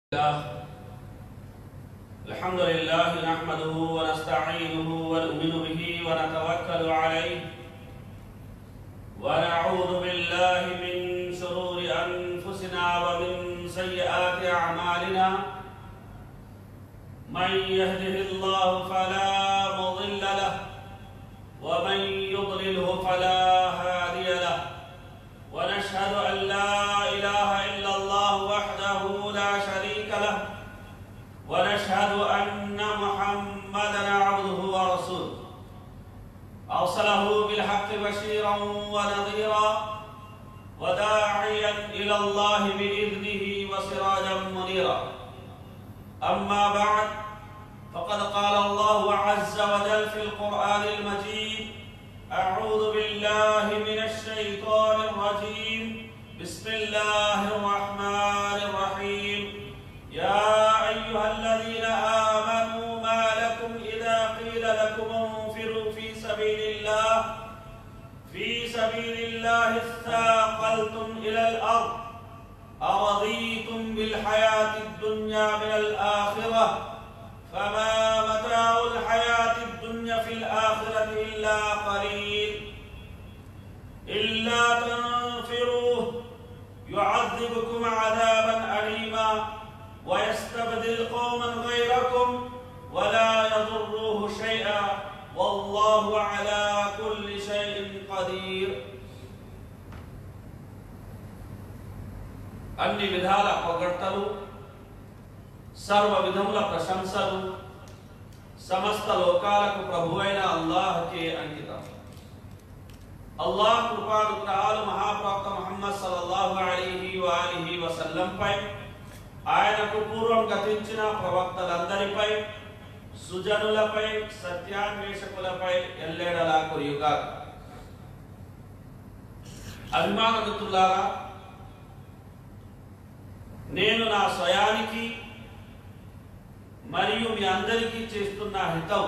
الله الحمد لله نحمده ونستعينه ونؤمن به ونتوكل عليه ونعوذ بالله من شرور انفسنا ومن سيئات اعمالنا من يهده الله فلا مضل له ومن يضلله فلا هادي له ونشهد أن لا إله إلا الله وحده لا شريك له ونشهد أن محمدا عبده ورسوله أرسله بالحق بشيرا ونذيرا وداعيا إلى الله بإذنه وسراجا منيرا أما بعد فقد قال الله عز وجل في القرآن المجيد أعوذ بالله من الشيطان الرجيم بسم الله الرحمن الرحيم يا أيها الذين آمنوا ما لكم إذا قيل لكم انفروا في سبيل الله في سبيل الله اثاقلتم إلى الأرض أرضيتم بالحياة الدنيا من الآخرة فما متاع الحياة الدنيا في الآخرة إلا قليل إلا تنفروه يعذبكم عذابا أليما ويستبدل قوما غيركم ولا يضروه شيئا والله على كل شيء قدير అన్ని విధాల పొగడ్తలు సర్వ విధముల ప్రశంసలు సమస్త లోకాలకు ప్రభువైన అల్లాహకే అంకితం అల్లాహ్ కృపానుగ్రహాలు మహాప్రవక్త ముహమ్మద్ సల్లల్లాహు అలైహి వాలిహి వసల్లంపై ఆయనకు పూర్వం గతించిన ప్రవక్తలందరిపై సుజనులపై సత్యాన్వేషకులపై ఎల్లేడలా కురియుగా అభిమాన మిత్రులారా నేను నా స్వయానికి మరియు మీ అందరికీ చేస్తున్న హితం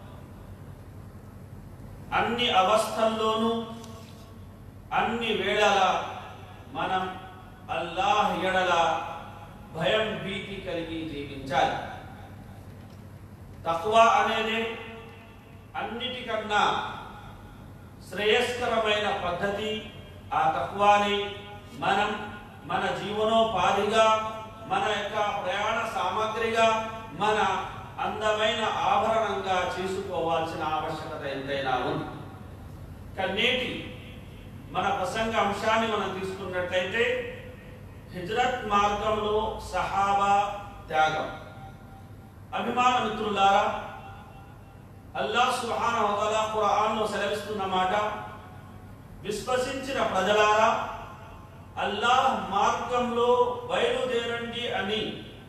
అన్ని అవస్థల్లోనూ అన్ని వేళల మనం అల్లాహ్ ఎడల భయం భీతి కలిగి జీవించాలి తక్కువ అనేది అన్నిటికన్నా శ్రేయస్కరమైన పద్ధతి ఆ తక్కువని మనం మన జీవనోపాధిగా మన యొక్క ప్రయాణ సామాగ్రిగా మన అందమైన ఆభరణంగా చేసుకోవాల్సిన ఆవశ్యకత ఎంతైనా ఉంది కన్నేటి మన ప్రసంగ అంశాన్ని మనం తీసుకున్నట్లయితే హిజ్రత్ మార్గంలో సహాబా త్యాగం అభిమాన మిత్రులారా అల్లాహ్ సుబ్హానహు వ తఆలా ఖురాన్లో సెలవిస్తున్న మాట విశ్వసించిన ప్రజలారా అల్లాహ్ మార్గంలో బయలుదేరండి అని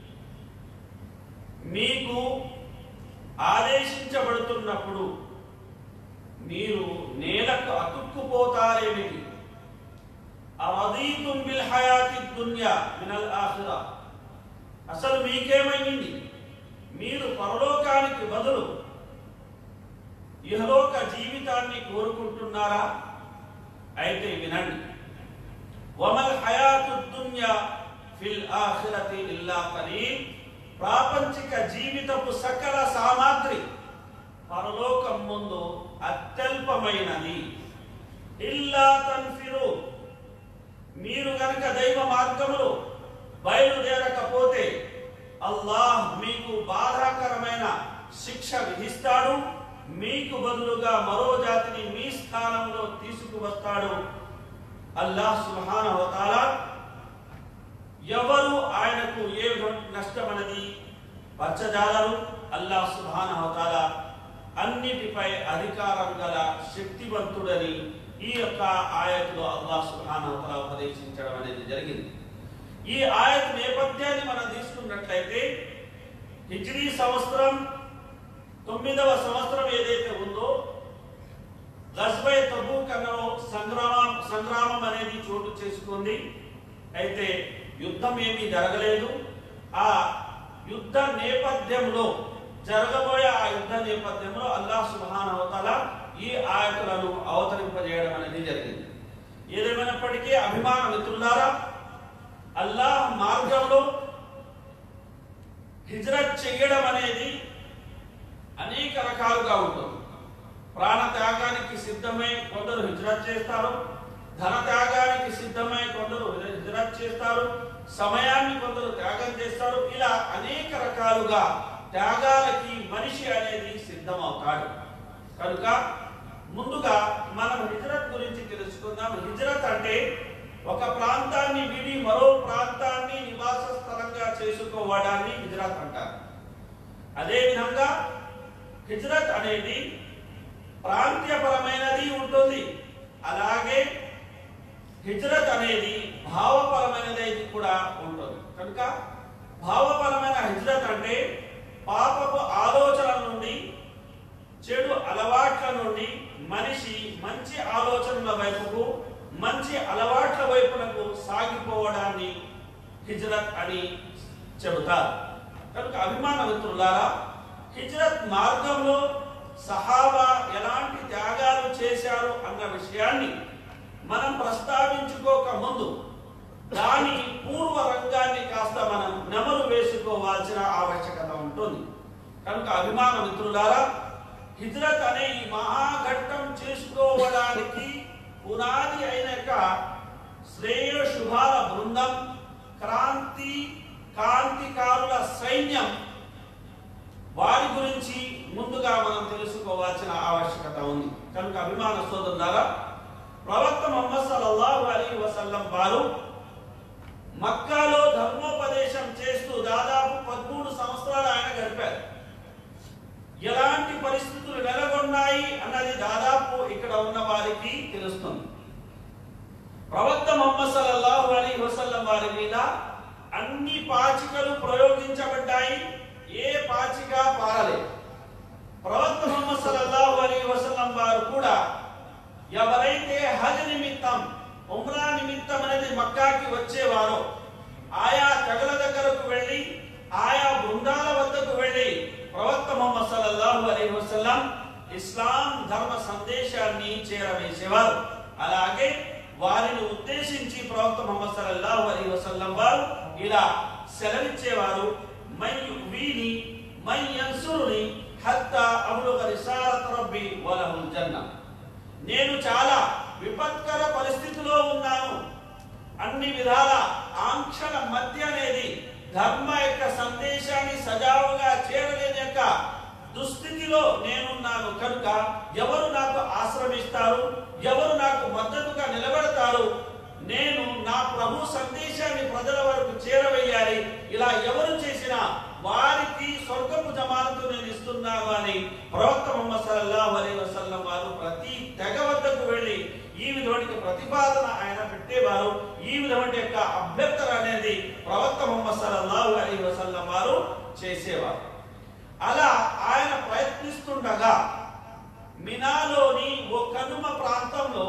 మీకు ఆదేశించబడుతున్నప్పుడు మీరు నేలకు అతుక్కుపోతారేమిటి అవదీతుం బిల్ హయాతి దున్యా మినల్ ఆఖిరా అసలు మీకేమైంది మీరు పరలోకానికి బదులు ఇహలోక జీవితాన్ని కోరుకుంటున్నారా అయితే వినండి వమల్ హయాతు దున్యా ఫిల్ ఆఖిరతి ఇల్లా కలీల్ ప్రాపంచిక జీవితపు సకల సామాగ్రి పరలోకం ముందు అత్యల్పమైనది ఇల్లా తన్ఫిరు మీరు గనక దైవ మార్గములో బయలుదేరకపోతే అల్లాహ్ మీకు బాధాకరమైన శిక్ష విధిస్తాడు మీకు బదులుగా మరో జాతిని మీ స్థానంలో తీసుకువస్తాడు అల్లాహ్ సుబ్హానహు వ తఆలా ఎవరు ఆయనకు ఏ నష్టమన్నది పచ్చజాలరు అల్లాహ్ సుబ్హానహు వ తఆలా అన్నిటిపై అధికారం గల శక్తివంతుడని ఈ యొక్క ఆయతలో అల్లాహ్ సుబ్హానహు వ తఆలా ఉపదేశించడం అనేది జరిగింది ఈ ఆయత్ నేపథ్యాన్ని మనం తీసుకున్నట్లయితే హిజ్రీ సంవత్సరం తొమ్మిదవ సంవత్సరం ఏదైతే ఉందో గజ్వై తబూక్ అన్నలో సంగ్రామం సంగ్రామం అనేది చోటు చేసుకుంది అయితే యుద్ధం ఏమీ జరగలేదు ఆ యుద్ధ నేపథ్యంలో జరగబోయే ఆ యుద్ధ నేపథ్యంలో అల్లాహ్ సుబ్హానహు వ తఆలా ఈ ఆయతులను అవతరింపజేయడం అనేది జరిగింది ఏదేమైనప్పటికీ అభిమాన మిత్రులారా అల్లాహ్ మార్గంలో హిజ్రత్ చేయడం అనేది అనేక రకాలుగా ఉంటుంది ప్రాణ త్యాగానికి సిద్ధమై కొందరు హిజ్రత్ చేస్తారు ధన త్యాగానికి సిద్ధమై కొందరు హిజ్రత్ చేస్తారు సమయాన్ని కొందరు త్యాగం చేస్తారు ఇలా అనేక రకాలుగా త్యాగాలకి మనిషి అనేది సిద్ధమవుతాడు కనుక ముందుగా మనం హిజ్రత్ గురించి తెలుసుకుందాం హిజ్రత్ అంటే ఒక ప్రాంతాన్ని విడి మరో ప్రాంతాన్ని నివాస స్థలంగా చేసుకోవడాన్ని హిజ్రత్ అంటారు అదేవిధంగా హిజ్రత్ అనేది ప్రాంతీయపరమైనది ఉంటుంది అలాగే హిజ్రత్ అనేది భావపరమైనది కూడా ఉంటుంది కనుక భావపరమైన హిజ్రత్ అంటే పాపపు ఆలోచనల నుండి చెడు అలవాట్ల నుండి మనిషి మంచి ఆలోచనల వైపుకు మంచి అలవాట్ల వైపునకు సాగిపోవడాన్ని హిజ్రత్ అని చెబుతారు కనుక అభిమాన మిత్రులారా హిజ్రత్ మార్గంలో సహాబా ఎలాంటి త్యాగాలు చేశారు అన్న విషయాన్ని మనం ప్రస్తావించుకోక ముందు దాని పూర్వ రంగాన్ని కాస్త మనం నెమరు వేసుకోవాల్సిన ఆవశ్యకత ఉంటుంది కనుక అభిమాన మిత్రులారా హిజ్రత్ అనే ఈ మహాఘట్టం చేసుకోవడానికి పునాది అయిన యొక్క శ్రేయ శుభాల బృందం క్రాంతి కాంతికారుల సైన్యం వారి గురించి ముందుగా మనం తెలుసుకోవాల్సిన ఆవశ్యకత ఉంది కనుక అభిమాన సోదరులారా ప్రవక్త ముహమ్మద్ సల్లల్లాహు అలైహి వసల్లం వారు మక్కాలో ధర్మోపదేశం చేస్తూ దాదాపు పదమూడు సంవత్సరాలు ఆయన గడిపారు ఎలాంటి పరిస్థితులు నెలకొన్నాయి అన్నది దాదాపు ఇక్కడ ఉన్న వారికి తెలుస్తుంది ప్రవక్త ముహమ్మద్ సల్లల్లాహు అలైహి వసల్లం వారి మీద అన్ని పాచికలు ప్రయోగించబడ్డాయి ఏ పాచిక పారలేదు ప్రవక్త ముహమ్మద్ సల్లల్లాహు అలైహి వసల్లం వారు కూడా ఎవరైతే హజ్ నిమిత్తం ఉమ్రా నిమిత్తం అనేది మక్కాకి వచ్చేవారో ఆయా తెగల దగ్గరకు వెళ్ళి ఆయా బృందాల వద్దకు వెళ్ళి ప్రవక్త ముహమ్మద్ సల్లల్లాహు అలైహి వసల్లం ఇస్లాం ధర్మ సందేశాన్ని చేరవేసేవారు అలాగే వారిని ఉద్దేశించి ప్రవక్త ముహమ్మద్ సల్లల్లాహు అలైహి వసల్లం వారు ఇలా సెలవిచ్చేవారు మై వీని మై యన్సురుని హత్తా అబులుగ రిసాలత రబ్బి వలహుల్ జన్నా నేను చాలా విపత్కర పరిస్థితిలో ఉన్నాను అన్ని విధాల ఆంక్షల మధ్య అనేది ధర్మ యొక్క సందేశాన్ని సజావుగా చేరలేని యొక్క దుస్థితిలో నేనున్నాను కనుక ఎవరు నాకు ఆశ్రమిస్తారు ఎవరు నాకు మద్దతుగా నిలబడతారు నేను నా ప్రభు సందేశాన్ని ప్రజల వరకు చేరవేయాలి ఇలా ఎవరు చేసినా వారికి స్వర్గపు జమానతు నేను ఇస్తున్నాను అని ప్రవక్త ముహమ్మద్ సల్లల్లాహు అలైహి వసల్లం వారు ప్రతి తెగ వద్దకు వెళ్ళి ఈ విధమైన ప్రతిపాదన ఆయన పెట్టేవారు ఈ విధమైన యొక్క అభ్యర్థన అనేది ప్రవక్త ముహమ్మద్ సల్లల్లాహు అలైహి వసల్లం వారు చేసేవారు అలా ఆయన ప్రయత్నిస్తుండగా మినాలోని ఓ కనుమ ప్రాంతంలో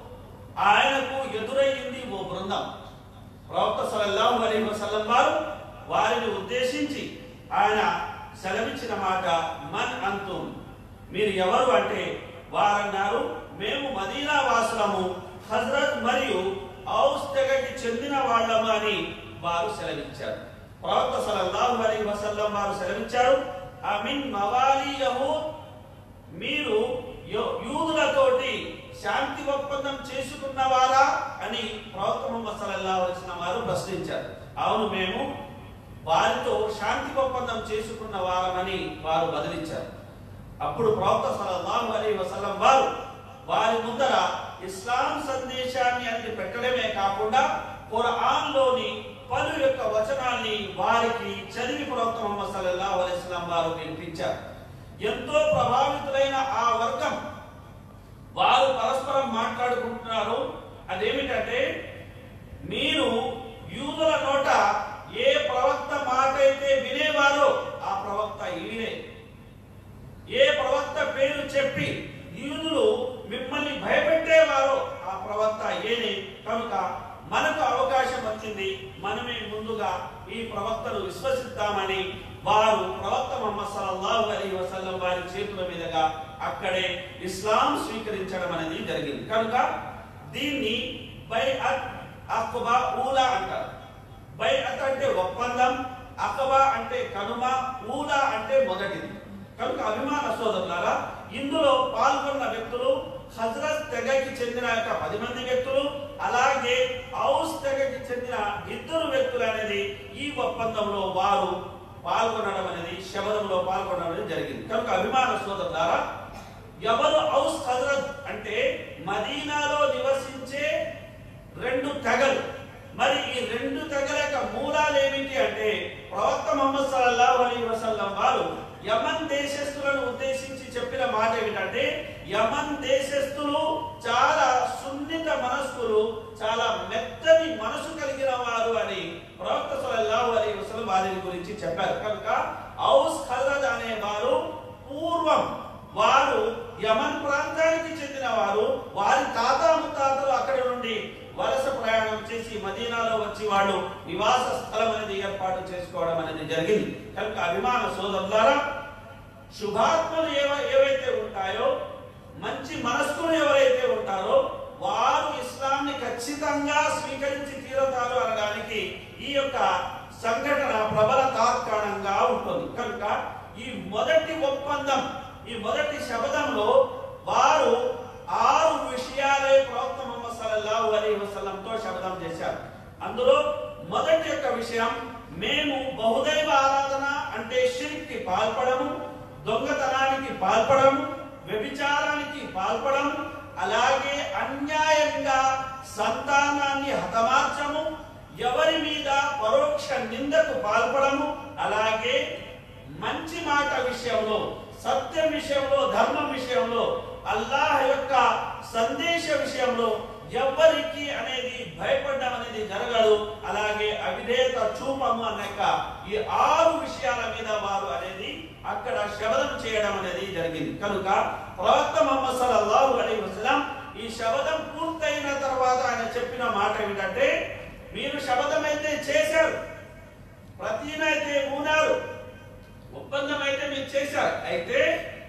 ఆయనకు ఎదురయ్యింది ఓ బృందం ప్రవక్త సల్లల్లాహు అలైహి వసల్లం వారు వారిని ఉద్దేశించి ఆయన సెలవిచ్చిన మాట మన్ అంతుం మీరు ఎవరు అంటే వారన్నారు మేము మదీనా వాసులము హజ్రత్ మరియు ఔస్ తెగకి చెందిన వాళ్ళము అని వారు సెలవిచ్చారు ప్రవక్త సల్లల్లాహు అలైహి వసల్లం వారు సెలవిచ్చారు అమిన్ మవాలి యహూద్ మీరు యో- యూదులతోటి శాంతి ఒప్పందం చేసుకున్నవారా అని ప్రవక్త ముహమ్మద్ సల్లల్లాహు అలైహి వసల్లం వారు ప్రశ్నించారు అవును మేము వారితో శాంతి ఒప్పందం చేసుకున్న వారమని వారు బదిలించారు అప్పుడు ప్రవక్త సల్లల్లాహు అలైహి వసల్లం వారు వారి ముందర ఇస్లాం సందేశాన్ని అది పెట్టడమే కాకుండా ఖురాన్లోని పలు యొక్క వచనాల్ని వారికి చదివి ప్రవక్త ముహమ్మద్ సల్లల్లాహు అలైహి వసల్లం వారు వినిపించారు ఎంతో ప్రభావితులైన ఆ వర్గం వారు పరస్పరం మాట్లాడుకుంటున్నారు అదేమిటంటే మీరు యూదుల నోట ఏ ప్రవక్త మాట అయితే వినేవారో ఆ ప్రవక్త ఈయనే ఏ ప్రవక్త పేరు చెప్పి యూదులు మిమ్మల్ని భయపెట్టేవారో ఆ ప్రవక్త ఏనే కనుక మనకు అవకాశం వచ్చింది మనమే ముందుగా ఈ ప్రవక్తను విశ్వసిద్దామని వారు ప్రవక్త ముహమ్మద్ సల్లల్లాహు అలైహి వసల్లం వారి చేతుల మీదుగా అక్కడే ఇస్లాం స్వీకరించడం అనేది జరిగింది కనుక దీన్ని బై అత్ అక్బా ఊలా అంటారు బై అత్ అంటే ఒప్పందం అకబా అంటే కనుమ ఊలా అంటే మొదటిది కనుక అభిమాన సోదరులారా ఇందులో పాల్గొన్న వ్యక్తులు హజరత్ తెగకి చెందిన యొక్క పది మంది వ్యక్తులు అలాగే ఔస్ తెగకి చెందిన ఇద్దరు వ్యక్తులు అనేది ఈ ఒప్పందంలో వారు పాల్గొనడం అనేది శబదంలో పాల్గొనడం అనేది జరిగింది కనుక అభిమాన సోదరులారా ఎవరు ఔస్ హజరత్ అంటే మదీనాలో నివసించే రెండు తెగలు మరి ఈ రెండు తెగల యొక్క మూలాలు ఏమిటి అంటే ప్రవక్త ముహమ్మద్ సల్లల్లాహు అలైహి వసల్లం వారు యమన్ దేశస్థులను ఉద్దేశించి చెప్పిన మాట ఏమిటంటే యమన్ దేశస్థులు చాలా సున్నిత మనస్కులు చాలా మెత్తని మనసు కలిగిన వారు అని ప్రవక్త సల్లల్లాహు అలైహి వసల్లం వారి గురించి చెప్పారు కనుక ఔస్ ఖజరజ్ అనే వారు పూర్వం వారు యమన్ ప్రాంతానికి చెందిన వారు వారి తాత ముత్తాతలు అక్కడి నుండి వలస ప్రయాణం చేసి మదీనాలో వచ్చి వాళ్ళు నివాస స్థలం అనేది ఏర్పాటు చేసుకోవడం అనేది జరిగింది కనుక అభిమాన సోదరులారా శుభాత్మలు ఏవ ఏవైతే ఉంటాయో మంచి మనస్కులు ఎవరైతే ఉంటారో వారు ఇస్లాంని ఖచ్చితంగా స్వీకరించి తీరతారు అనడానికి ఈ యొక్క సంఘటన ప్రబల తాత్కాణంగా ఉంటుంది కనుక ఈ మొదటి ఒప్పందం ఈ మొదటి శబదంలో వారు ఆరు విషయాలే ప్రవక్త ముహమ్మద్ సల్లల్లాహు అలైహి వసల్లంతో శబదం చేశారు అందులో మొదటి యొక్క విషయం మేము బహుదైవ ఆరాధన అంటే షిర్క్కి పాల్పడము దొంగతనానికి పాల్పడము వ్యభిచారానికి పాల్పడము అలాగే అన్యాయంగా సంతానాన్ని హతమార్చము ఎవరి మీద పరోక్ష నిందకు పాల్పడము అలాగే మంచి మాట విషయంలో సత్యం విషయంలో ధర్మం విషయంలో అల్లాహ్ యొక్క సందేశ విషయంలో ఎవరికి అనేది భయపడడం అనేది జరగదు అలాగే అవిధేయత చూపము అన్నాక ఈ ఆరు విషయాల మీద వారు అనేది అక్కడ శబదం చేయడం అనేది జరిగింది కనుక ప్రవక్త ముహమ్మద్ సల్లల్లాహు అలైహి వసల్లం ఈ శబదం పూర్తయిన తర్వాత ఆయన చెప్పిన మాట ఏమిటంటే మీరు శబదం అయితే చేశారు ప్రతినైతే మూనారు ఒప్పందం అయితే మీరు చేశారు అయితే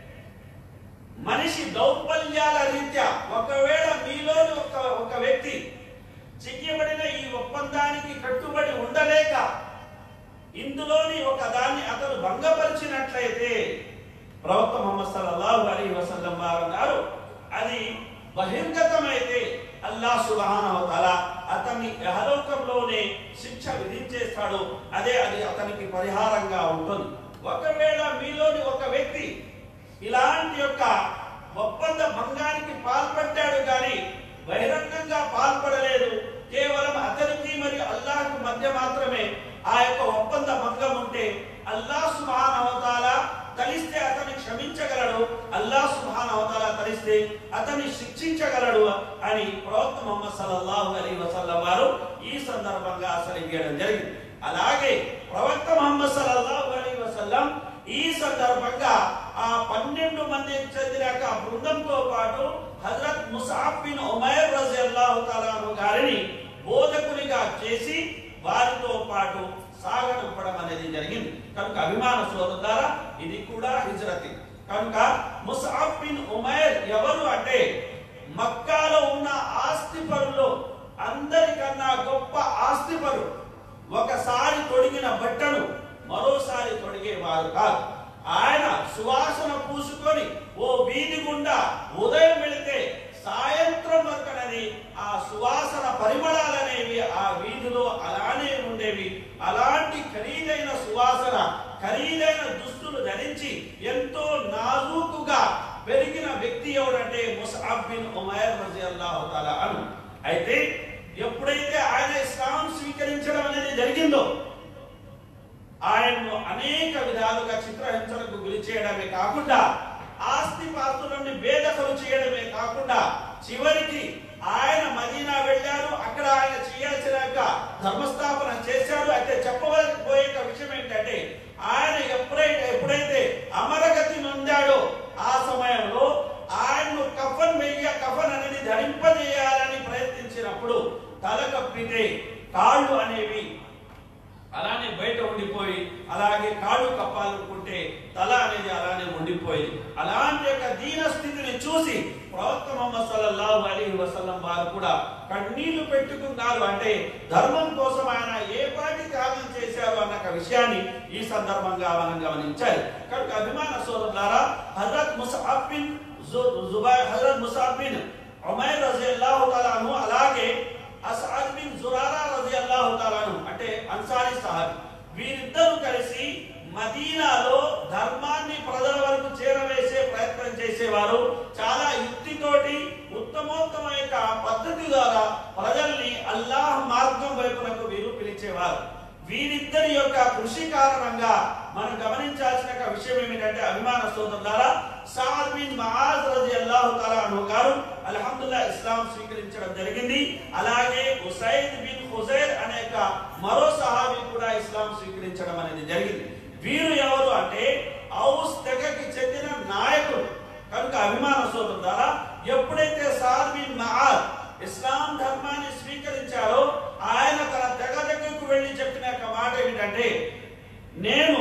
మనిషి దౌర్బల్యాల రీత్యా ఒకవేళ మీలోని ఒక ఒక వ్యక్తి చెయ్యబడిన ఈ ఒప్పందానికి కట్టుబడి ఉండలేక ఇందులోని ఒక దాన్ని అతను భంగపరిచినట్లయితే ప్రవక్త ముహమ్మద్ సల్లల్లాహు అలైహి వసల్లం వారు అన్నారు అది బహిర్గతమైతే అల్లాహ్ సుబ్హానహు తఆలా అతన్ని యహలోకంలోనే శిక్ష విధించేస్తాడు అదే అది అతనికి పరిహారంగా ఉంటుంది ఒకవేళ మీలోని ఒక వ్యక్తి ఇలాంటి యొక్క ఒప్పంద భంగానికి పాల్పడ్డాడు కానీ బహిరంగంగా పాల్పడలేదు కేవలం అతనికి మరియు అల్లాహ్కు మధ్య మాత్రమే ఆ యొక్క ఒప్పంద భంగం ఉంటే అల్లాహ్ సుబ్హానహుతాల తలిస్తే అతన్ని క్షమించగలడు అల్లాహ్ సుబ్హానహుతాల తలిస్తే అతన్ని శిక్షించగలడు అని ప్రవక్త ముహమ్మద్ సల్లల్లాహు అలైహి వసల్లం వారు ఈ సందర్భంగా అసలు జరిగింది అలాగే ప్రవక్త ముహమ్మద్ సల్లల్లాహు అలైహి వసల్లం ఈ సందర్భంగా ఆ పన్నెండు మందికి చెందిన యొక్క బృందంతో పాటు హజరత్ ముసాబ్ బిన్ ఉమైర్ రజియల్లాహు తాలా గారిని బోధకునిగా చేసి వారితో పాటు సాగనంపడం అనేది జరిగింది కనుక అభిమాన సోదరులారా ఇది కూడా హిజ్రతి కనుక ముసాబ్ బిన్ ఉమైర్ ఎవరు అంటే మక్కాలో ఉన్న ఆస్తిపరులో అందరికన్నా గొప్ప ఆస్తిపరుడు ఒకసారి తొడిగిన బట్టను మరోసారి తొడిగేవారు కాదు ఆయన సువాసన పూసుకొని ఓ వీధి గుండా ఉదయం వెళితే సాయంత్రం వరకనని ఆ సువాసన పరిమళాలనేవి ఆ వీధిలో అలానే ఉండేవి అలాంటి ఖరీదైన సువాసన ఖరీదైన దుస్తులు ధరించి ఎంతో నాజూకుగా పెరిగిన వ్యక్తి ఎవరంటే ముసఅబ్ బిన్ ఉమైర్ రజియల్లాహు తాలా అను అయితే ఎప్పుడైతే ఆయన ఇస్లాం స్వీకరించడం అనేది జరిగిందో ఆయన్ను అనేక విధాలుగా చిత్రహింసలకు గురి చేయడమే కాకుండా ఆస్తి పాస్తులని వేదకలు చేయడమే కాకుండా చివరికి ఆయన మదీనా వెళ్ళారు అక్కడ ఆయన చేయాల్సిన యొక్క ధర్మస్థాపన చేశారు అయితే చెప్పబోయే యొక్క విషయం ఏంటంటే ఆయన ఎప్పుడైతే ఎప్పుడైతే అమరగతి నొందాడో ఆ సమయంలో ఆయన్ను కఫన్ వెయ్య కఫన్ అనేది ధరింపజేయాలని ప్రయత్నించినప్పుడు తల కప్పితే కాళ్ళు అనేవి అలానే బయట ఉండిపోయి అలాగే కాళ్ళు కప్పాలనుకుంటే తల అనేది అలానే ఉండిపోయింది అలాంటి యొక్క దీన స్థితిని చూసి ప్రవక్త ముహమ్మద్ సల్లల్లాహు అలైహి వసల్లం వారు కూడా కన్నీళ్లు పెట్టుకున్నారు అంటే ధర్మం కోసం ఆయన ఏ పాటి త్యాగం చేశారు అన్న ఒక విషయాన్ని ఈ సందర్భంగా మనం గమనించాలి కనుక అభిమాన సోదరులారా హజరత్ ముసఅబ్ బిన్ జు- జుబైర్ హజరత్ ముసఅబ్ బిన్ ఉమైర్ రజియల్లాహు తాలా అన్హు అలాగే అసఅద్ బిన్ జురారా రజియల్లాహు తాలా అన్హు అంటే అన్సారీ సాహబ్ వీరిద్దరూ కలిసి మదీనాలో ధర్మాన్ని ప్రజల వరకు చేరవేసే ప్రయత్నం చేసేవారు చాలా యుక్తితోటి ఉత్తమోత్తమ యొక్క పద్ధతి ద్వారా ప్రజల్ని అల్లాహ్ మార్గం వైపునకు వీరు పిలిచేవారు వీరిద్దరి యొక్క కృషి కారణంగా మనం గమనించాల్సిన ఒక విషయం ఏమిటంటే అభిమాన సోదరులారా సాద్ బిన్ మహాజ్ రలియల్లాహు తఆలా అన్హు గారు అల్హమ్దుల్లా ఇస్లాం స్వీకరించడం జరిగింది అలాగే ఉసైద్ బిన్ హుజైర్ అనే ఒక మరో సహాబీ కూడా ఇస్లాం స్వీకరించడం అనేది జరిగింది వీరు ఎవరు అంటే ఔస్ తెగకి చెందిన నాయకులు కనుక అభిమాన సోదరులారా ఎప్పుడైతే సాద్ బిన్ మహాజ్ ఇస్లాం ధర్మాన్ని స్వీకరించారో ఆయన తన తెగ దగ్గరకు వెళ్ళి చెప్పిన యొక్క మాట ఏమిటంటే నేను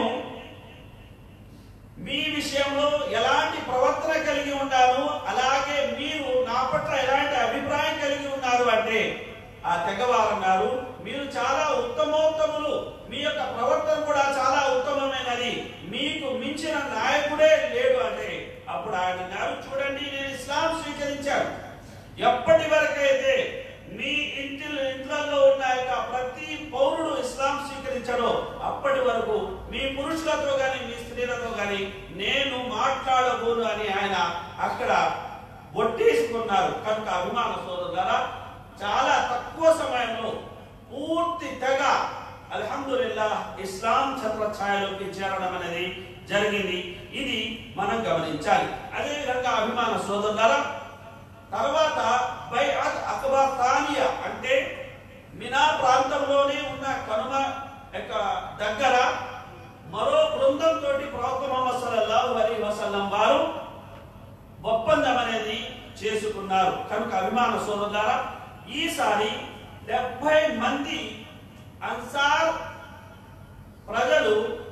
మీ విషయంలో ఎలాంటి ప్రవర్తన కలిగి ఉన్నాను అలాగే మీరు నా పట్ల ఎలాంటి అభిప్రాయం కలిగి ఉన్నారు అంటే ఆ తెగవారు అన్నారు మీరు చాలా ఉత్తమోత్తములు మీ యొక్క ప్రవర్తన కూడా చాలా ఉత్తమమైనది మీకు మించిన నాయకుడే లేడు అంటే అప్పుడు ఆయన అన్నారు చూడండి నేను ఇస్లాం స్వీకరించాను ఎప్పటి వరకైతే మీ ఇంటి ఇంట్లలో ఉన్న యొక్క ప్రతి పౌరుడు ఇస్లాం స్వీకరించడో అప్పటి వరకు మీ పురుషులతో గాని మీ స్త్రీలతో గాని నేను మాట్లాడబోను అని ఆయన అక్కడ ఒట్టేసుకున్నారు కనుక అభిమాన సోదరులారా చాలా తక్కువ సమయంలో పూర్తి తెగ అల్హమ్దుల్లా ఇస్లాం ఛత్రఛాయలోకి చేరడం అనేది జరిగింది ఇది మనం గమనించాలి అదేవిధంగా అభిమాన సోదరులారా తర్వాత బైఅత్ అక్బా తానియా అంటే మినా ప్రాంతంలోనే ఉన్న కనుమ యొక్క దగ్గర మరో బృందంతో ప్రవక్త ముహమ్మద్ సల్లల్లాహు అలైహి వసల్లం వారు ఒప్పందం అనేది చేసుకున్నారు కనుక అభిమాన సోదరులారా ఈసారి డెబ్బై మంది అన్సార్ ప్రజలు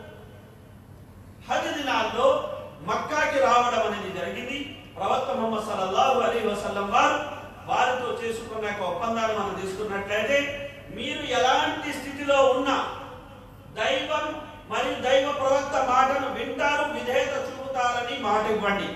హజ్ దినాల్లో మక్కాకి రావడం అనేది జరిగింది ప్రవక్త ముహమ్మద్ సల్లల్లాహు అలైహి వసల్లం వారు వారితో చేసుకున్న యొక్క ఒప్పందాన్ని మనం తీసుకున్నట్లయితే మీరు ఎలాంటి స్థితిలో ఉన్నా దైవం మరియు దైవ ప్రవక్త మాటను వింటారు విధేయత చూపుతారని మాట ఇవ్వండి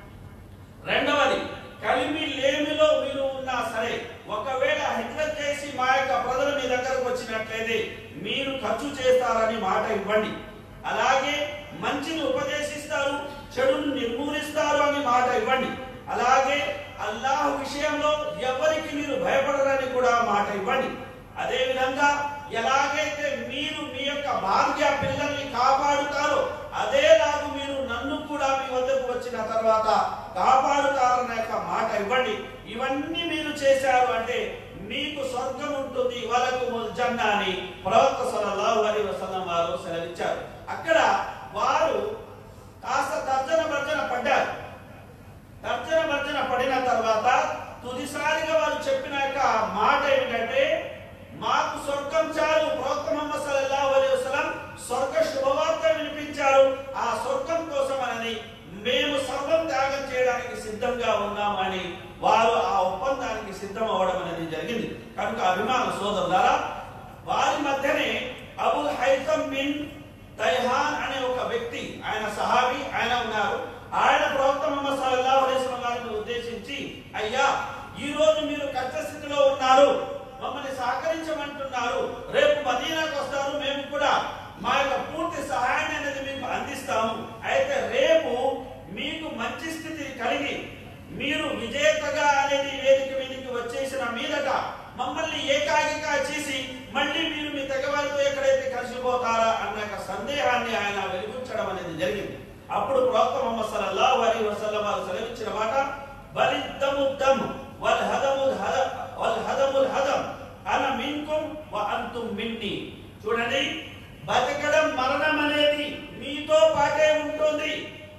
రెండవది కలిమి లేమిలో మీరు ఉన్నా సరే ఒకవేళ హిజ్రత్ చేసి మా యొక్క ప్రజలు మీ దగ్గరకు వచ్చినట్లయితే మీరు ఖర్చు చేస్తారని మాట ఇవ్వండి అలాగే మంచిని ఉపదేశిస్తారు చెడును నిర్మూలిస్తారు అని మాట ఇవ్వండి అలాగే అల్లాహ్ విషయంలో ఎవరికి మీరు భయపడరని కూడా మాట ఇవ్వండి అదే విధంగా ఎలాగైతే మీరు మీ యొక్క భార్య పిల్లల్ని కాపాడుతారో అదేలాగా మీరు నన్ను కూడా మీ వద్దకు వచ్చిన తర్వాత కాపాడుతారన్న యొక్క మాట ఇవ్వండి ఇవన్నీ మీరు చేశారు అంటే మీకు స్వర్గం ఉంటుంది వాళ్ళకు జన్న అని ప్రవక్త సల్లల్లాహు అలైహి వసల్లం వారు సెలవిచ్చారు అక్కడ వారు కాస్త తర్జన భర్జన పడ్డారు తర్జన భర్జన పడిన తర్వాత తుదిసారిగా వారు చెప్పిన యొక్క మాట ఏమిటంటే మాకు స్వర్గం చాలు ప్రవక్త ముహమ్మద్ సల్లల్లాహు అలైహి వసల్లం స్వర్గ శుభవార్త వినిపించారు ఆ స్వర్గం కోసం అని మేము సర్వం త్యాగం చేయడానికి సిద్ధంగా ఉన్నామని వారు ఆ ఒప్పందానికి సిద్ధం అవ్వడం అనేది జరిగింది కనుక అభిమాన సోదరులారా వారి మధ్యనే అబుల్ హైతం బిన్ తైహాన్ అనే ఒక వ్యక్తి ఆయన సహాబి ఆయన ఉన్నారు ఆయన ప్రవక్త ముహమ్మద్ సల్లల్లాహు అలైహి వసల్లం గారిని ఉద్దేశించి అయ్యా ఈ రోజు మీరు కష్ట స్థితిలో ఉన్నారు మమ్మల్ని సహకరించమంటున్నారు రేపు మదీనాకు వస్తారు మేము కూడా మా యొక్క పూర్తి సహాయాన్ని అనేది మీకు అందిస్తాము అయితే రేపు మీకు మంచి స్థితి కలిగి మీరు విజేతగా అనేది వేదిక మీదకి వచ్చేసిన మీదట మమ్మల్ని ఏకాగిగా చేసి మళ్ళీ మీరు మీ తెగవారితో ఎక్కడైతే కలిసిపోతారా అన్న యొక్క సందేహాన్ని ఆయన వెలిగించడం అనేది జరిగింది అప్పుడు ప్రవక్త ముహమ్మద్ సల్లల్లాహు అలైహి వసల్లం వారు సెలవిచ్చిన మాట బలిద్దము దమ్ వల్ హదముల్ హద వల్ హదముల్ హదం అన మిన్కుం వ అంతుం మిన్ని చూడండి బతకడం మరణం అనేది మీతో పాటే ఉంటుంది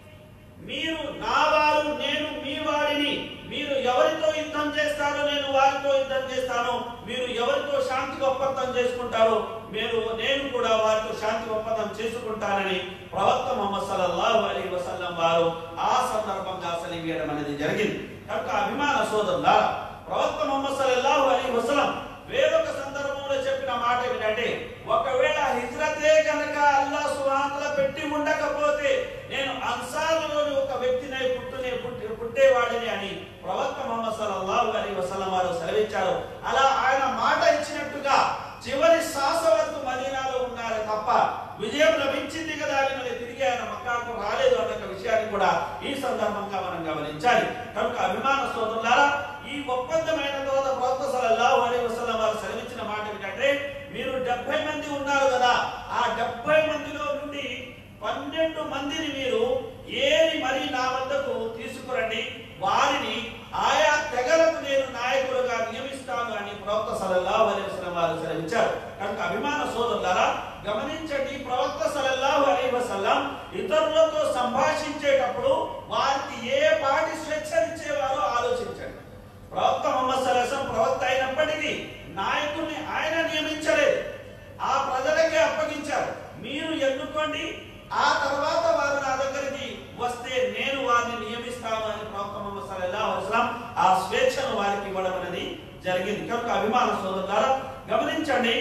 మీరు నా వారు నేను మీ వారిని మీరు ఎవరితో యుద్ధం చేస్తారో నేను వారితో యుద్ధం చేస్తాను మీరు ఎవరితో శాంతి ఒప్పందం చేసుకుంటారో మీరు నేను కూడా వారితో శాంతి ఒప్పందం చేసుకుంటానని ప్రవక్త ముహమ్మద్ సల్లల్లాహు అలైహి వసల్లం వారు ఆ సందర్భంగా సెలవియడం అనేది జరిగింది కనుక అభిమాన సోదరులా ప్రవక్త ముహమ్మద్ సల్లల్లాహు అలైహి వసల్లం వేరొక సందర్భంలో చెప్పిన మాట ఏమిటంటే ఒకవేళ హిజ్రతే కనుక అల్లా సుహాంతల పెట్టి ఉండకపోతే నేను అన్సార్లోని ఒక వ్యక్తిని పుట్టునే పుట్టి పుట్టేవాడిని అని ప్రవక్త ముహమ్మద్ సల్లల్లాహు అలైహి వసల్లం వారు సెలవిచ్చారు అలా ఆయన మాట ఇచ్చినట్టుగా చివరి శ్వాస వరకు మదీనాలో ఉన్నారు తప్ప విజయం లభించింది కదా అని మళ్ళీ తిరిగి ఆయన మక్కాకు రాలేదు అన్న విషయాన్ని కూడా ఈ సందర్భంగా మనం గమనించాలి కనుక అభిమాన సోదరులారా ఈ ఒప్పందమైన తర్వాత ప్రవక్త సల్లల్లాహు అలైహి వసల్లం వారు సెలవిచ్చిన మాట ఏంటంటే మీరు డెబ్బై మంది ఉన్నారు కదా ఆ డెబ్బై మందిలో నుండి పన్నెండు మందిని మీరు ఏరి మరి నా వద్దకు తీసుకురండి వారిని ఆయా తెగలకు నేను నాయకులుగా నియమిస్తాను అని ప్రవక్త సల్లల్లాహు అలైహి వసల్లం వారు సెలవిచ్చారు కనుక అభిమాన సోదరులారా గమనించండి ప్రవక్త సల్లల్లాహు అలైహి వసల్లం ఇతరులతో సంభాషించేటప్పుడు వారికి ఏ పాటి స్వేచ్ఛనిచ్చేవారో ఆలోచించండి ప్రవక్త ముహమ్మద్ సల్లాహం ప్రవక్త అయినప్పటికీ నాయకుల్ని ఆయన నియమించలేదు ఆ ప్రజలకే అప్పగించారు మీరు ఎన్నుకోండి ఆ తర్వాత వారు నా దగ్గరికి వస్తే నేను వారిని నియమిస్తాను అని ప్రవక్త ముహమ్మద్ సల్లల్లాహు అలైహి వసల్లం ఆ స్వేచ్ఛను వారికి ఇవ్వడం అనేది జరిగింది కనుక అభిమాన సోదరులారా గమనించండి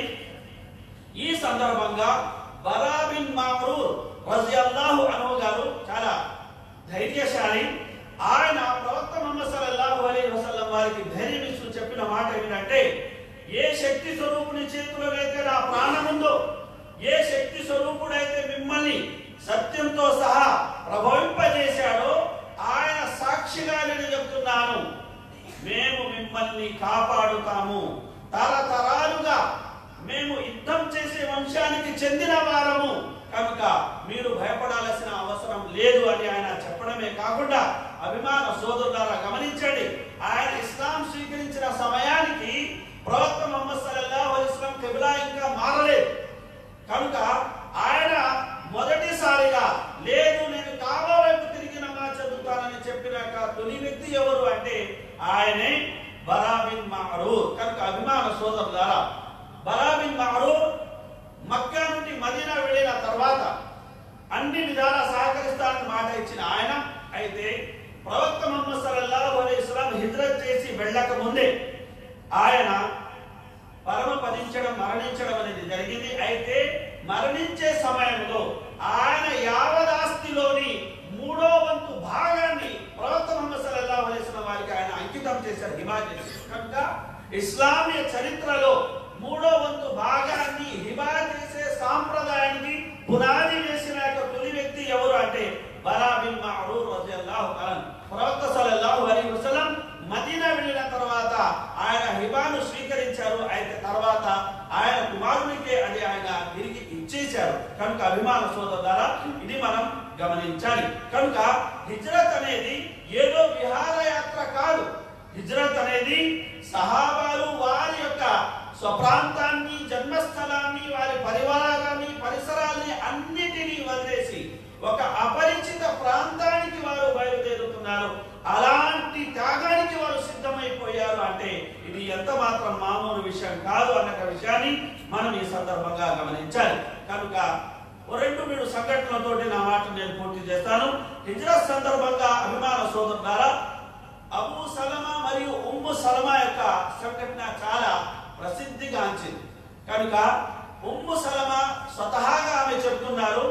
ఈ సందర్భంగా బరా బిన్ మామరూర్ రజియల్లాహు అన్హు గారు చాలా ధైర్యశాలి ఆయన ప్రవక్త ముహమ్మద్ సల్లల్లాహు అలైహి వసల్లం వారికి ధైర్యం ఇస్తూ చెప్పిన మాట ఏమిటంటే ఏ శక్తి స్వరూపుని చేతిలో అయితే నా ప్రాణం ఉందో ఏ శక్తి స్వరూపుడైతే మిమ్మల్ని సత్యంతో సహా ప్రభవింపజేశాడో ఆయన సాక్షిగా నేను చెప్తున్నాను మేము మిమ్మల్ని కాపాడుతాము తరతరాలుగా మేము యుద్ధం చేసే వంశానికి చెందిన వారము కనుక మీరు భయపడాల్సిన అవసరం లేదు అని ఆయన చెప్పడమే కాకుండా అభిమాన సోదరులారా గమనించండి ఆయన ఇస్లాం స్వీకరించిన సమయానికి ప్రవక్త ముహమ్మద్ సల్లల్లాహు అలైహి వసల్లం కిబ్లా ఇంకా మారలేదు కనుక ఆయన మొదటిసారిగా లేదు నేను కాబా వైపు తిరిగి నమాజ్ చదువుతానని చెప్పిన తొలి వ్యక్తి ఎవరు అంటే ఆయనే బరాబిన్ మారూర్ కనుక అభిమాన సోదరులారా బరాబిన్ మారూర్ మక్కా నుండి మదీనా వెళ్ళిన తర్వాత అన్ని విధాల సహకరిస్తానని మాట ఇచ్చిన ఆయన అయితే ప్రవక్త ముహమ్మద్ సల్లల్లాహు అలైహి వసల్లం హిజ్రత్ చేసి వెళ్ళక ముందే ఆయన పరమపదించడం మరణించడం అనేది జరిగింది అయితే మరణించే సమయంలో ఆయన యావదాస్తిలోని మూడో వంతు భాగాన్ని ప్రవక్త ముహమ్మద్ సల్లల్లాహు అలైహి వసల్లం వారికి ఆయన అంకితం చేశారు హిమా చేసి కనుక ఇస్లామీయ చరిత్రలో మూడో వంతు భాగాన్ని హిమా చేసే సాంప్రదాయానికి పునాది వేసిన యొక్క తొలి వ్యక్తి ఎవరు అంటే బరా బిన్ మఅరూర్ రజియల్లాహు తఆలా ప్రవక్త సల్లల్లాహు అలైహి వసల్లం మదీనా వెళ్ళిన తర్వాత ఆయన హిబాను స్వీకరించారు అయితే తర్వాత ఆయన కుమారునికే అది ఆయన తిరిగి ఇచ్చేశారు కనుక అభిమాన సోదరులారా ఇది మనం గమనించాలి కనుక హిజ్రత్ అనేది ఏదో విహారయాత్ర కాదు హిజ్రత్ అనేది సహాబాలు వారి యొక్క స్వప్రాంతాన్ని జన్మస్థలాన్ని వారి పరివారాన్ని పరిసరాల్ని అన్నిటినీ వదిలేసి ఒక అపరిచిత ప్రాంతానికి వారు బయలుదేరుతున్నారు అలాంటి త్యాగానికి వారు సిద్ధమైపోయారు అంటే ఇది ఎంత మాత్రం మామూలు విషయం కాదు అన్న విషయాన్ని మనం ఈ సందర్భంగా గమనించాలి కనుక ఓ రెండు మూడు సంఘటనలతోటి నా మాట నేను పూర్తి చేస్తాను హిజ్రత్ సందర్భంగా అభిమాన సోదరులారా అబూ సలమా మరియు ఉమ్ము సలమా యొక్క సంఘటన చాలా ప్రసిద్ధిగాంచింది కనుక ఉమ్ము సలమా స్వతహాగా ఆమె చెప్తున్నారు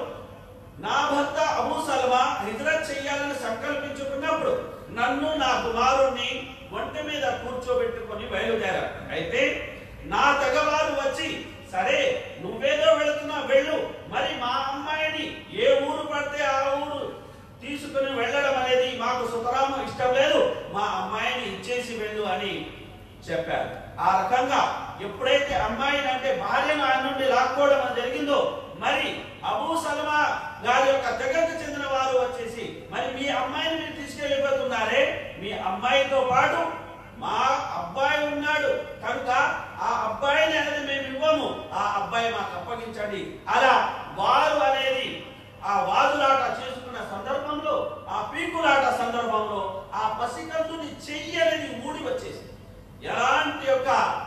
నా భర్త అబూ సలమా హిజ్రత్ చెయ్యాలని సంకల్పించుకున్నప్పుడు నన్ను నా కుమారుణ్ణి ఒంటి మీద కూర్చోబెట్టుకొని బయలుదేరారు అయితే నా తెగవారు వచ్చి సరే నువ్వేదో వెళుతున్నా వెళ్ళు మరి మా అమ్మాయిని ఏ ఊరు పడితే ఆ ఊరు తీసుకుని వెళ్ళడం అనేది మాకు సుతరాము ఇష్టం లేదు మా అమ్మాయిని ఇచ్చేసి వెళ్ళు అని చెప్పారు ఆ రకంగా ఎప్పుడైతే అమ్మాయిని అంటే భార్యను ఆయన నుండి లాక్కోవడం అనేది జరిగిందో మరి అబూ సల్మా గారి యొక్క తెగకు చెందిన వారు వచ్చేసి మరి మీ అమ్మాయిని మీరు తీసుకెళ్ళిపోతున్నారే మీ అమ్మాయితో పాటు మా అబ్బాయి ఉన్నాడు కనుక ఆ అబ్బాయిని అనేది మేము ఇవ్వము ఆ అబ్బాయి మాకు అప్పగించండి అలా వారు అనేది ఆ వాదులాట చేసుకున్న సందర్భంలో ఆ పీకులాట సందర్భంలో ఆ పసికందుని చెయ్యి అనేది ఊడి వచ్చేసి ఎలాంటి యొక్క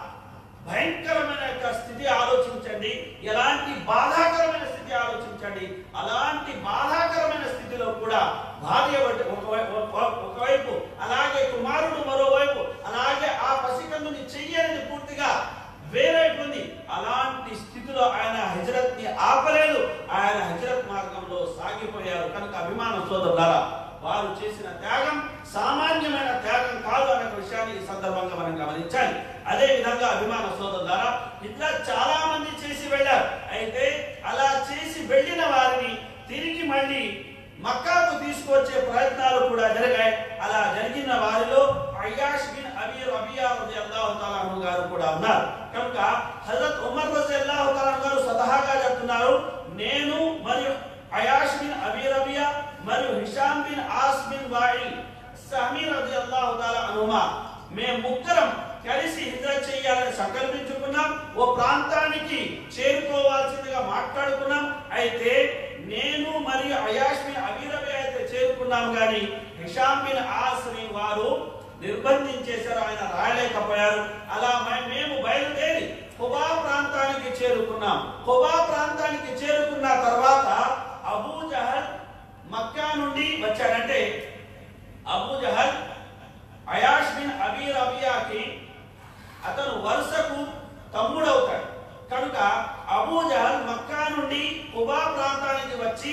భయంకరమైన యొక్క స్థితి ఆలోచించండి ఎలాంటి బాధాకరమైన స్థితి ఆలోచించండి అలాంటి బాధాకరమైన స్థితి స్థితిలో కూడా భార్య ఒకటి- ఒకవై- ఒక- ఒకవైపు అలాగే కుమారుడు మరోవైపు అలాగే ఆ పసికందుని చెయ్యనిది పూర్తిగా వేరైపోయింది అలాంటి స్థితిలో ఆయన హజరత్ ని ఆపలేదు ఆయన హజరత్ మార్గంలో సాగిపోయారు కనుక అభిమాన సోదరులారా వారు చేసిన త్యాగం సామాన్యమైన త్యాగం కాదు అనే విషయాన్ని ఈ సందర్భంగా మనం గమనించాలి అదే విధంగా అభిమాన సోదరులారా ఇట్లా చాలా మంది చేసి వెళ్ళారు అయితే అలా చేసి వెళ్ళిన వారిని తిరిగి మళ్ళీ మక్కాకు తీసుకొచ్చే ప్రయత్నాలు కూడా జరిగాయి అలా జరిగిన వారిలో అయ్యాష్ బిన్ అబీ రబియా రలియల్లాహు తాలా అన్హు గారు కూడా ఉన్నారు కనుక హజరత్ ఉమర్ రలియల్లాహు తాలా అన్హు గారు స్వతహాగా చెప్తున్నారు నేను మరియు అయాష్ బిన్ అబీ రబియా మరియు Hisham bin As bin Wail Sahmi రలియల్లాహు తాలా అనుమా మేము ముగ్గురం కలిసి హిజ్రత్ చేయాలని సంకల్పించుకున్నాం ఓ ప్రాంతానికి చేరుకోవాల్సిందిగా మాట్లాడుకున్నాం అయితే నేను మరియు అయాష్ బిన్ అబీరబి అయితే చేరుకున్నాం కానీ హిషామ్ బిన్ ఆస్ని వారు నిర్బంధించేశారు ఆయన రాయలేకపోయారు అలా మే- మేము బయలుదేరి హుబా ప్రాంతానికి చేరుకున్నాం హుబా ప్రాంతానికి చేరుకున్న తర్వాత అబూ జహల్ మక్కా నుండి వచ్చాడంటే అబూ జహల్ అయాష్ బిన్ అబీ రబియాకి అతను వరుసకు తమ్ముడవుతాడు కనుక అబూ జహల్ మక్కా నుండి కుబా ప్రాంతానికి వచ్చి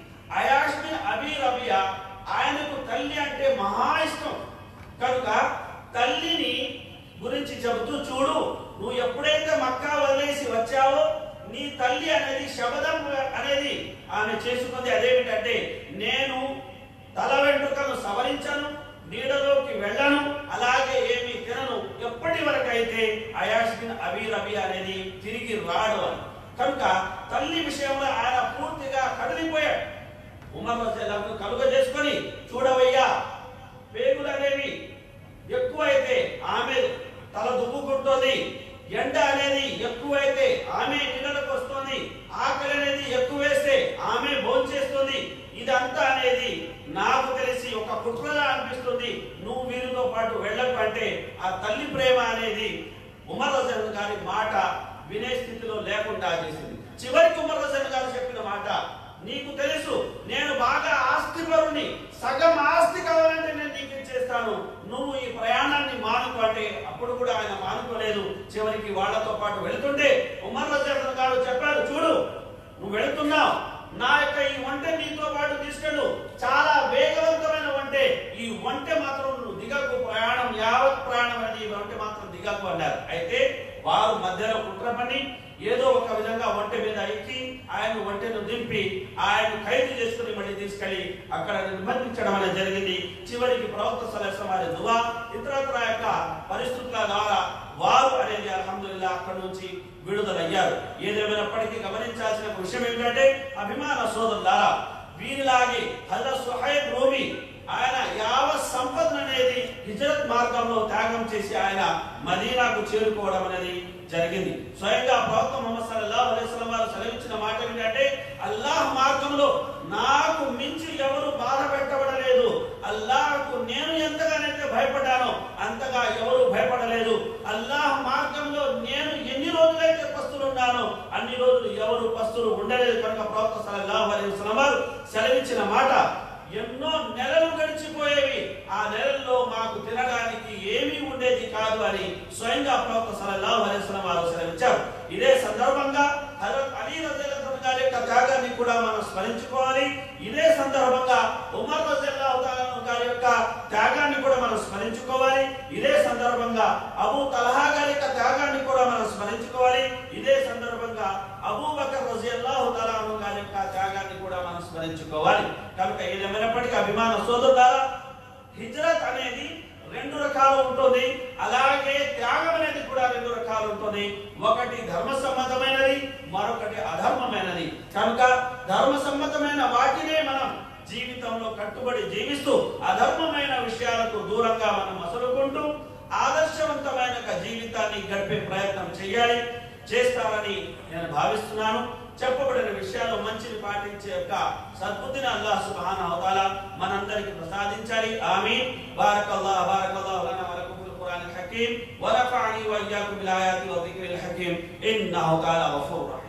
అయాష్ బిన్ అబీ రబియా ఆయనకు తల్లి అంటే మహా ఇష్టం కనుక తల్లిని గురించి చెబుతూ చూడు నువ్వు ఎప్పుడైతే మక్కా వదిలేసి వచ్చావో నీ తల్లి అనేది శబదం అనేది ఆమె చేసుకుంది అదేమిటంటే నేను తల వెంట్రుకలను సవరించను నీడలోకి వెళ్ళను అలాగే ఏమీ తినను ఎప్పటి వరకు అయితే అయాష్ బిన్ అబీ రబి అనేది తిరిగి రాడు అని కనుక తల్లి విషయంలో ఆయన పూర్తిగా కదిలిపోయాడు ఉమర్ రజల్లాహు కలుగ చేసుకొని చూడవయ్యా పేగులు అనేవి ఎక్కువైతే ఆమె తల దువ్వుకుంటోంది ఎండ అనేది ఎక్కువైతే ఆమె నీడలకు వస్తుంది ఆకలి అనేది ఎక్కువేస్తే ఆమె భోంచేస్తుంది ఇదంతా అనేది నాకు తెలిసి ఒక కుట్రలా అనిపిస్తుంది నువ్వు వీరితో పాటు వెళ్ళకు అంటే ఆ తల్లి ప్రేమ అనేది ఉమర్ హసన్ గారి మాట వినే స్థితిలో లేకుండా చేసింది చివరికి ఉమర్ హసన్ గారు చెప్పిన మాట నీకు తెలుసు నేను బాగా ఆస్తిపరుని సగం ఆస్తి కావాలంటే నేను నీకు ఇచ్చేస్తాను నువ్వు ఈ ప్రయాణాన్ని మానుకో అంటే అప్పుడు కూడా ఆయన మానుకోలేదు చివరికి వాళ్ళతో పాటు వెళ్తుంటే ఉమర్ రజాన్ గారు చెప్పారు చూడు నువ్వు వెళ్తున్నావు నా యొక్క ఈ వంట నీతో పాటు తీసుకెళ్ళు చాలా వేగవంతమైన వంటే ఈ వంటె మాత్రం నువ్వు దిగకు ప్రయాణం యావత్ ప్రయాణం అనేది ఈ వంటె మాత్రం దిగకు అన్నారు అయితే వారు మధ్యలో కుట్ర పని ఏదో ఒక విధంగా ఒంటె మీద ఎక్కి ఆయన ఒంటెను దింపి ఆయన ఖైదు చేసుకుని మళ్ళీ తీసుకెళ్లి అక్కడ నిర్బంధించడం అనేది జరిగింది చివరికి ప్రవక్త సలహా వారి దువా ఇతరత్ర యొక్క పరిస్థితుల ద్వారా వారు అనేది అల్హమ్దుల్లా అక్కడి నుంచి విడుదలయ్యారు ఏదేమైనప్పటికీ గమనించాల్సిన ఒక విషయం ఏమిటంటే అభిమాన సోదరులారా వీరిలాగే హజరత్ సుహైబ్ రూమి ఆయన యావత్ సంపదను అనేది హిజరత్ మార్గంలో త్యాగం చేసి ఆయన మదీనాకు చేరుకోవడం అనేది జరిగింది స్వయంగా ప్రవక్త ముహమ్మద్ సల్లల్లాహు అలైహి వసల్లం వారు సెలవిచ్చిన మాట ఏంటంటే అల్లాహ్ మార్గంలో నాకు మించి ఎవరు బాధ పెట్టబడలేదు అల్లాహ్కు నేను ఎంతగానైతే భయపడ్డానో అంతగా ఎవరు భయపడలేదు అల్లాహ్ మార్గంలో నేను ఎన్ని రోజులైతే పస్తులు ఉన్నానో అన్ని రోజులు ఎవరు పస్తులు ఉండలేదు కనుక ప్రవక్త సల్లల్లాహు అలైహి వసల్లం వారు సెలవిచ్చిన మాట ఎన్నో నెలలు గడిచిపోయేవి ఆ నెలల్లో మాకు తినడానికి ఏమీ ఉండేది కాదు అని స్వయంగా ప్రవక్త సల్లల్లాహు అలైహి వసల్లం వారు సెలవిచ్చారు ఇదే సందర్భంగా హజరత్ అలీ రజల్లాహు గారి యొక్క త్యాగాన్ని కూడా మనం స్మరించుకోవాలి ఇదే సందర్భంగా ఉమర్ రజల్లాహు తాలా గారి యొక్క త్యాగాన్ని కూడా మనం స్మరించుకోవాలి ఇదే సందర్భంగా అబూ తలహా గారి యొక్క త్యాగాన్ని కూడా మనం స్మరించుకోవాలి ఇదే సందర్భంగా అబూ బకర్ రజియల్లాహు తాలా గారి యొక్క త్యాగాన్ని కూడా మనం స్మరించుకోవాలి కనుక ఏదేమైనప్పటికీ అభిమాన సోదరులారా హిజ్రత్ అనేది రెండు రకాలు ఉంటుంది అలాగే త్యాగం అనేది కూడా రెండు రకాలు ఉంటుంది ఒకటి ధర్మ సమ్మతమైనది మరొకటి అధర్మమైనది కనుక ధర్మ సమ్మతమైన వాటినే మనం జీవితంలో కట్టుబడి జీవిస్తూ అధర్మమైన విషయాలకు దూరంగా మనం మసలుకుంటూ ఆదర్శవంతమైన ఒక జీవితాన్ని గడిపే ప్రయత్నం చేయాలి చేస్తారని నేను భావిస్తున్నాను చెప్పబడిన విషయాలు మంచిని పాటించే యొక్క సద్బుద్ధిని అల్లాహ్ సుబ్హానహు వ తఆలా మనందరికి ప్రసాదించాలి ఆమీన్ బారకల్లాహు బారకల్లాహు లనా వ లకుం ఫిల్ ఖురానిల్ హకీమ్ వ నఫఅని వ ఇయ్యాకుం బిల్ ఆయాతి వ దిక్రిల్ హకీమ్ ఇన్నహు తఆలా గఫూర్